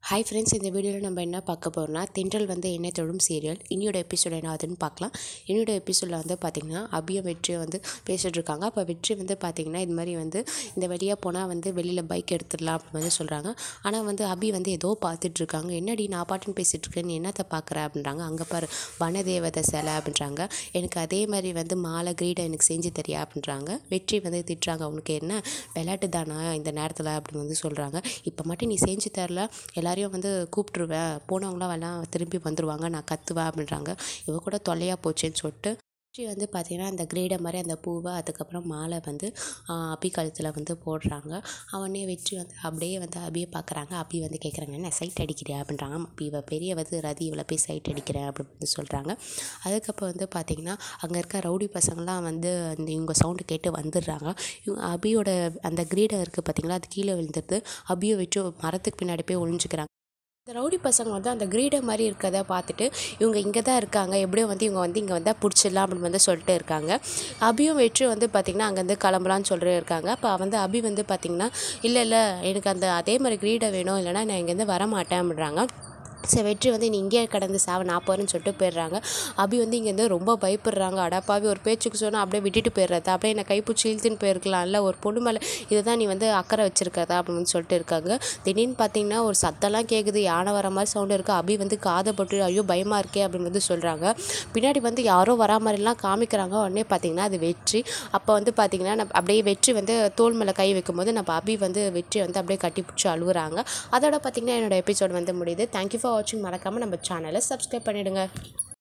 hi friends இந்த வீடியோவில் நம்ம என்ன பார்க்க போகிறோம்னா தென்றல் வந்து என்ன தொடும் சீரியல் இன்னியோட எபிசோட் என்ன ஆகுதுன்னு பார்க்கலாம் இன்னியோட எபிசோடில் வந்து பார்த்திங்கன்னா அபியும் வெற்றியும் வந்து பேசிகிட்டு இருக்காங்க அப்போ வெற்றி வந்து பார்த்திங்கன்னா இது மாதிரி வந்து இந்த வழியாக போனால் வந்து வெளியில் பைக் எடுத்துடலாம் அப்படின்னு வந்து சொல்கிறாங்க ஆனால் வந்து அபி வந்து ஏதோ பார்த்துட்டு இருக்காங்க என்னடி நான் பாட்டுன்னு பேசிகிட்டு இருக்கேன் நீ என்னத்தை பார்க்குற அப்படின்றாங்க அங்கே பாரு வனதேவதை சிலை அப்படின்றாங்க எனக்கு அதே மாதிரி வந்து மாலை கிரீடை எனக்கு செஞ்சு தரியா அப்படின்றாங்க வெற்றி வந்து திட்டுறாங்க உனக்கு என்ன விளையாட்டு தானா இந்த நேரத்தில் அப்படின்னு வந்து சொல்கிறாங்க இப்போ மட்டும் நீ செஞ்சு தரல எல்லாரையும் வந்து கூப்பிட்ருவேன் போனவங்களாம் எல்லாம் திரும்பி வந்துடுவாங்க நான் கத்துவேன் அப்படின்றாங்க இவ கூட தொல்லையாக போச்சேன்னு சொல்லிட்டு வெற்றி வந்து பார்த்திங்கன்னா அந்த கிரீடை மாதிரி அந்த பூவை அதுக்கப்புறம் மாலை வந்து ஆஹ், அபி கழுத்தில் வந்து போடுறாங்க அவனே வெற்றி வந்து அப்படியே வந்து அபியை பார்க்குறாங்க அபி வந்து கேட்குறாங்க என்ன சைட் அடிக்கிறியா அப்படின்றாங்க ஆமா, அபி இவ பெரிய வந்து ரதி இவளை போய் சைட் அடிக்கிறேன் அப்படின்னு வந்து சொல்கிறாங்க அதுக்கப்புறம் வந்து பார்த்திங்கன்னா அங்கே இருக்க ரவுடி பசங்களாம் வந்து அந்த இவங்க சவுண்டு கேட்டு வந்துடுறாங்க இவங்க அபியோட அந்த கிரீடம் இருக்குது பார்த்தீங்களா அது கீழே விழுந்துருது அபியை வச்சு மரத்துக்கு பின்னாடி போய் ஒளிஞ்சுக்கிறாங்க இந்த ரவுடி பசங்க வந்து அந்த கிரீடை மாதிரி இருக்கிறத பார்த்துட்டு இவங்க இங்கே தான் இருக்காங்க எப்படியோ வந்து இவங்க வந்து இங்கே வந்தால் பிடிச்சிடலாம் அப்படின்னு வந்து சொல்லிட்டு இருக்காங்க அபியும் வெற்றி வந்து பார்த்திங்கன்னா அங்கேருந்து கிளம்பலான்னு சொல்லிட்டு இருக்காங்க அப்போ வந்து அபி வந்து பார்த்திங்கன்னா இல்லை இல்லை எனக்கு அந்த அதே மாதிரி கிரீடை வேணும் இல்லைனா நான் இங்கேருந்து வர மாட்டேன் அப்படின்றாங்க சரி வெற்றி வந்து நீ இங்கேயே கடந்து சாவ நான் போகிறேன்னு சொல்லிட்டு போயிடுறாங்க அபி வந்து இங்கேருந்து ரொம்ப பயப்படுறாங்க அடப்பாவி ஒரு பேச்சுக்கு சொன்னால் அப்படியே விட்டுட்டு போயிடுறதா அப்படியே என்னை கைப்பிடிச்சி இழுத்துன்னு போயிருக்கலாம்ல ஒரு பொண்ணு மேலே இதை தான் நீ வந்து அக்கறை வச்சிருக்கதா அப்படின்னு சொல்லிட்டு இருக்காங்க திடீர்னு பார்த்தீங்கன்னா ஒரு சத்தம்லாம் கேட்குது யானை வர மாதிரி சவுண்டு இருக்குது அபி வந்து காதைப்பட்டு ஐயோ பயமாக இருக்கே அப்படின்னு வந்து சொல்கிறாங்க பின்னாடி வந்து யாரோ வரா மாதிரிலாம் காமிக்கிறாங்க உடனே பார்த்தீங்கன்னா அது வெற்றி அப்போ வந்து பார்த்தீங்கன்னா நம்ம அப்படியே வெற்றி வந்து தோல் மேலே கை வைக்கும்போது நம்ம அபி வந்து வெற்றி வந்து அப்படியே கட்டி பிடிச்சி அழுகுறாங்க அதோட பார்த்தீங்கன்னா என்னோட எபிசோட் வந்து முடியுது தேங்க்யூ ஃபார் வாட்சிங் மறக்காமல் நம்ம சேனலை சப்ஸ்கிரைப் பண்ணிவிடுங்க